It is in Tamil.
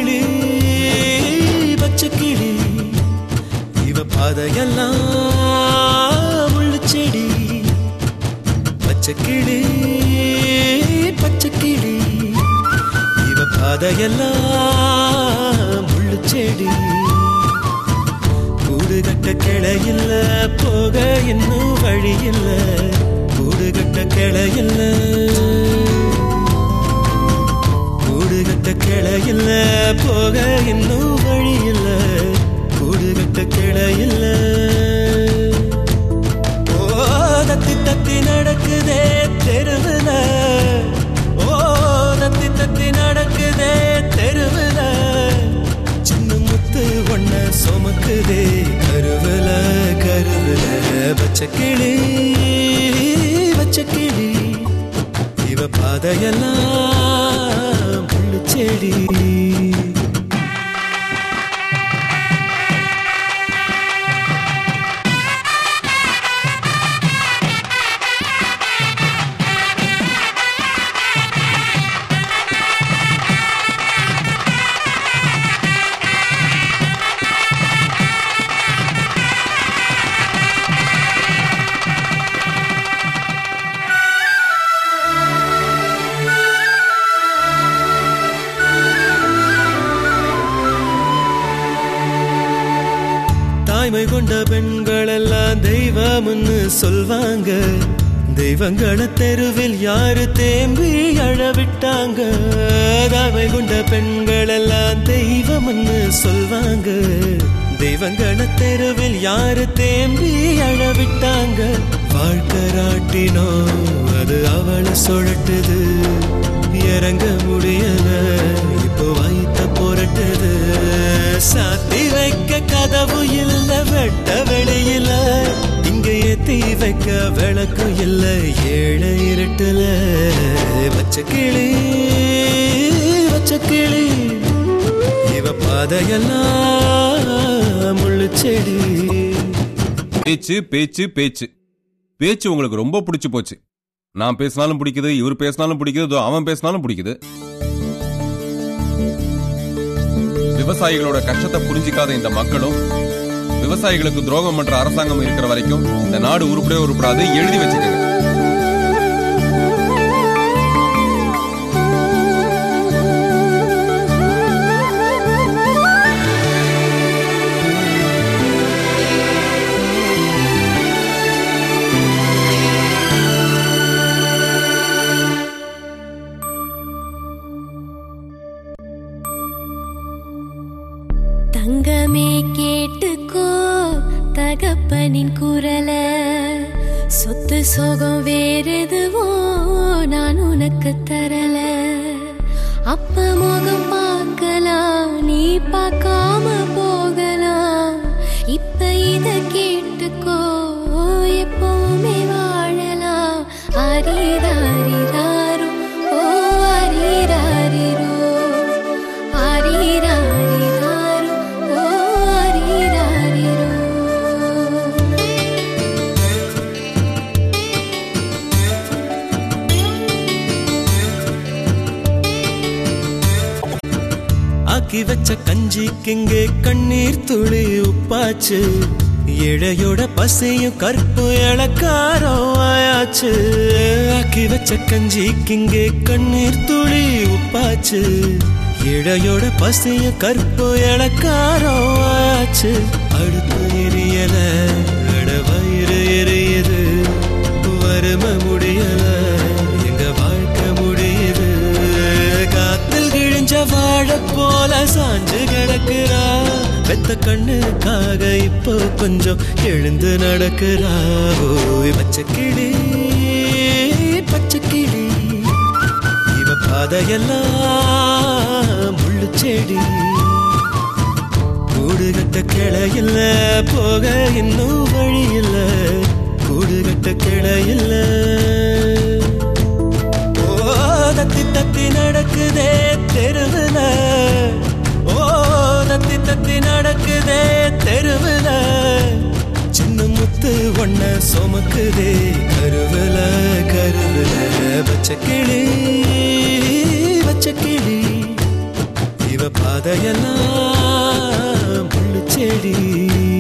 கிளி பச்சை கிளி இவ பாதையெல்லாம் முள்ளு செடி பச்சை கிளி பச்சை கிளி இவ பாதையெல்லாம் முள்ளு செடி கூடு கட்ட கிளையில்ல போக இன்னும் வழி இல்ல கூடு கட்ட கிளையில்ல கூடு கட்ட கிளையில்ல போக இன்னும் வழி இல்ல கூடு கட்ட கிளையில்ல ஓ தத்தி தத்தி நடக்குதே தெருவுல ஓ தத்தி தத்தி நடக்குதே தெருவுல சின்ன முத்து ஒண்ண சுமக்குதே கருவுல கருவுல பச்சை கிளி பச்சை கிளி இவ பாதையெல்லாம் முள்ளு செடி தாய்மை கொண்ட பெண்கள் எல்லாம் தெய்வம்னு சொல்வாங்க தெய்வங்கள தெருவில் யாரு தேம்பி அழவிட்டாங்க தாய்மை கொண்ட பெண்கள் எல்லாம் தெய்வம்னு சொல்வாங்க தெய்வங்கள தெருவில் யாரு தேம்பி அழவிட்டாங்க வாழ்க்கராட்டினோ அது அவளை சுழட்டுது இறங்க முடியல இப்போ வைத்த புரட்டுது சாத்தி வைக்க கதவு இல்ல வெட்ட வெளியில இங்க ஏத்தி வைக்க விளக்கு இல்ல ஏழை இருட்டுல வச்ச கிளி வச்ச கிளி இவ பாதையெல்லாம் முள்ளு செடி பேச்சு பேச்சு பேச்சு பேச்சு உங்களுக்கு ரொம்ப பிடிச்சு போச்சு நான் பேசினாலும் பிடிக்குது இவர் பேசினாலும் பிடிக்குது இதோ அவன் பேசினாலும் பிடிக்குது விவசாயிகளோட கஷ்டத்தை புரிஞ்சிக்காத இந்த மக்களும் விவசாயிகளுக்கு துரோகம் பண்ற அரசாங்கம் இருக்கிற வரைக்கும் இந்த நாடு உருப்படவே உருப்படாது எழுதி வச்சுக்கோங்க தங்கமே கேட்டுக்கோ தகப்பனின் குரல சொத்து சோகம் வேறெதுவோ நான் உனக்கு தரல அப்ப முகம் பார்க்கலாம் நீ பார்க்காம போகலாம் இப்ப இத கேட்டுக்கோ எப்பவுமே வாழலாம் அரிதாரிதாரோ ஓ அரிதாரிரோ அரிராரிராரோ, ஓ அரிராரிரோ. ஆக்கி வச்ச கஞ்சிக்கிங்கே கண்ணீர் துளி உப்பாச்சு இழையோட பசையும் கற்பு இளக்காரம் ஆயாச்சு ஆக்கி வச்ச கஞ்சிக்கிங்கே கண்ணீர் துளி உப்பாச்சு இழையோட பசையும் கற்பு இளக்காரம் ஆயாச்சு அடுப்பு எரியல அட வயிறு எரியுது வறுமை முடியல எங்க வாழ்க்கை முடியுது காத்தில் கிழிஞ்ச வாழ போல சாஞ்சு கிடக்குறா வெத்த கண்ணுக்காக இப்போ கொஞ்சம் எழுந்து நடக்கிறா ஓய் பச்சை கிளி பச்சை கிளி இவ பாதையெல்லாம் முள்ளு செடி கூடு கட்ட கிளையில்ல போக இன்னும் வழி இல்ல கூடு கட்ட கிளையில்ல ஓ தத்தி தத்தி நடக்குதே தெருவுல ஓ தத்தி தத்தி நடக்குதே தெருவுல சின்ன முத்து ஒண்ண சுமக்குதே கருவுல கருவுல பச்சை கிளி பச்சை கிளி இவ பா பாதையெல்லாம் முள்ளு செடி